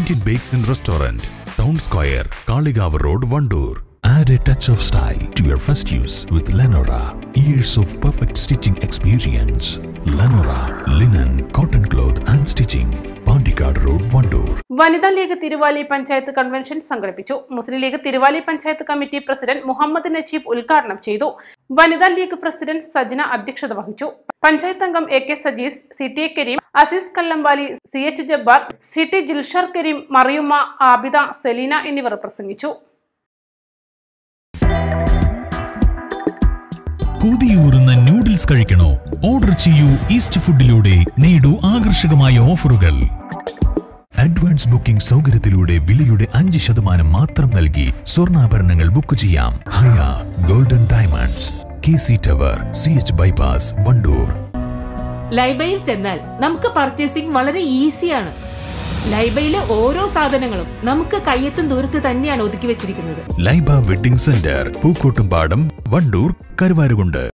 Indian bakes and restaurant town square Kalikavu road Vandoor Add a touch of style to your first use with Lenora. Years of perfect stitching experience. Lenora, linen, cotton cloth and stitching. Pandikad Road, Vandoor. Vanitha league Thiruvali panchayat convention സംഘടിപ്പിച്ചു Muslim league Thiruvali panchayat committee president Muhammad Najeeb ഉദ്ഘാടനം ചെയ്തു വനിതാ league president Sajna അധ്യക്ഷത വഹിച്ചു പഞ്ചായത്ത് അംഗം A K Sajees C T A Kareem Azeez Kallambali C H Jabbar C T Jilshar Kareem Mariyumma Abida Selina എന്നിവർ പ്രസംഗിച്ചു കൊതിയൂറുന്ന നൂഡിൽസ് കഴിക്കണോ ഓർഡർ ചെയ്യൂ ഈസ്റ്റ് ഫുഡിലൂടെ നേടൂ ആകർഷകമായ ഓഫറുകൾ അഡ്വാൻസ് ബുക്കിംഗ് സൗകര്യത്തിലൂടെ വിലയുടെ അഞ്ച് ശതമാനം മാത്രം നൽകി സ്വർണ്ണാഭരണങ്ങൾ ബുക്ക് ചെയ്യാം Haya golden diamonds K C tower C H bypass Vandoor ലൈബയിൽ ചെന്നാൽ നമുക്ക് പർച്ചേസിംഗ് വളരെ ഈസിയാണ് ലൈബയിലെ ഓരോ സാധനങ്ങളും നമുക്ക് കയ്യെത്തും ദൂരത്ത് തന്നെയാണ് ഒതുക്കി വെച്ചിരിക്കുന്നത് ലൈബ വെഡിംഗ് സെന്റർ പൂക്കോട്ടുംപാടം വണ്ടൂർ കരുവാരുകുണ്ട്